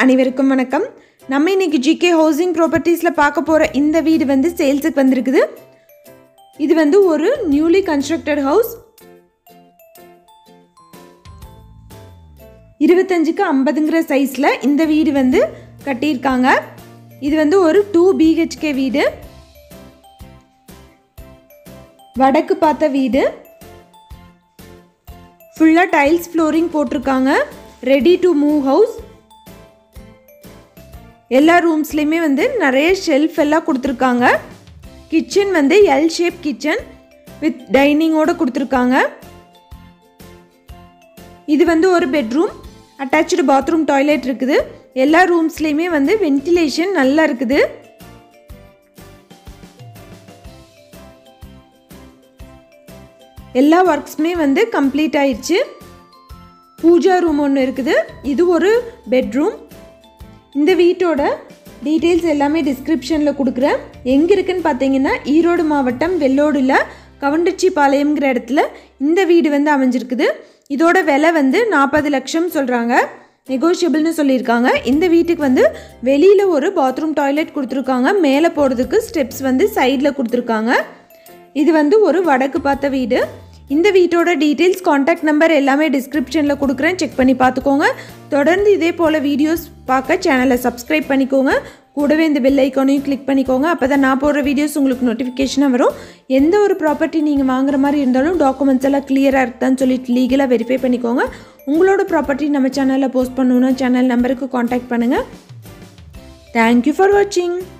அனைவருக்கும் வணக்கம் நம்ம இன்னைக்கு ஜிகே ஹவுசிங் ப்ராப்பர்ட்டிஸில் பார்க்க போகிற இந்த வீடு வந்து சேல்ஸுக்கு வந்திருக்குது இது வந்து ஒரு நியூலி கன்ஸ்ட்ரக்டட் ஹவுஸ் இருபத்தஞ்சுக்கு ஐம்பதுங்கிற சைஸில் இந்த வீடு வந்து கட்டியிருக்காங்க இது வந்து ஒரு டூ பிஹெச்கே வீடு வடக்கு பார்த்த வீடு ஃபுல்லாக டைல்ஸ் ஃப்ளோரிங் போட்டிருக்காங்க ரெடி டு மூவ் ஹவுஸ் எல்லா ரூம்ஸ்லேயுமே வந்து நிறைய ஷெல்ஃப் எல்லாம் கொடுத்துருக்காங்க கிச்சன் வந்து எல் ஷேப் கிச்சன் வித் டைனிங்கோட கொடுத்துருக்காங்க இது வந்து ஒரு பெட்ரூம் அட்டாச்சு பாத்ரூம் டாய்லெட் இருக்குது எல்லா ரூம்ஸ்லேயுமே வந்து வென்டிலேஷன் நல்லா இருக்குது எல்லா ஒர்க்ஸுமே வந்து கம்ப்ளீட் ஆயிடுச்சு பூஜா ரூம் ஒன்று இருக்குது இது ஒரு பெட்ரூம் இந்த வீட்டோட டீட்டெயில்ஸ் எல்லாமே டிஸ்கிரிப்ஷனில் கொடுக்குறேன் எங்கே இருக்குன்னு பார்த்தீங்கன்னா ஈரோடு மாவட்டம் வெள்ளோடில் கவுண்டச்சி பாளையம்ங்கிற இடத்துல இந்த வீடு வந்து அமைஞ்சிருக்குது இதோட விலை வந்து நாற்பது லட்சம் சொல்கிறாங்க நெகோஷியபிள்னு சொல்லியிருக்காங்க இந்த வீட்டுக்கு வந்து வெளியில் ஒரு பாத்ரூம் டாய்லெட் கொடுத்துருக்காங்க மேலே போகிறதுக்கு ஸ்டெப்ஸ் வந்து சைடில் கொடுத்துருக்காங்க இது வந்து ஒரு வடக்கு பார்த்த வீடு இந்த வீட்டோட டீட்டெயில்ஸ் காண்டாக்ட் நம்பர் எல்லாமே டிஸ்கிரிப்ஷனில் கொடுக்குறேன் செக் பண்ணி பார்த்துக்கோங்க தொடர்ந்து இதே போல் வீடியோஸ் பார்க்க சேனலை சப்ஸ்கிரைப் பண்ணிக்கோங்க கூடவே இந்த பெல் ஐக்கானையும் கிளிக் பண்ணிக்கோங்க அப்போ தான் நான் போடுற வீடியோஸ் உங்களுக்கு நோட்டிஃபிகேஷனாக வரும் எந்த ஒரு ப்ராப்பர்ட்டி நீங்கள் வாங்குற மாதிரி இருந்தாலும் டாக்குமெண்ட்ஸ் எல்லாம் கிளியராக இருக்குதான்னு சொல்லிட்டு லீகலாக வெரிஃபை பண்ணிக்கோங்க உங்களோட ப்ராப்பர்ட்டி நம்ம சேனலில் போஸ்ட் பண்ணணுன்னா சேனல் நம்பருக்கு காண்டாக்ட் பண்ணுங்கள் தேங்க்யூ ஃபார் வாட்சிங்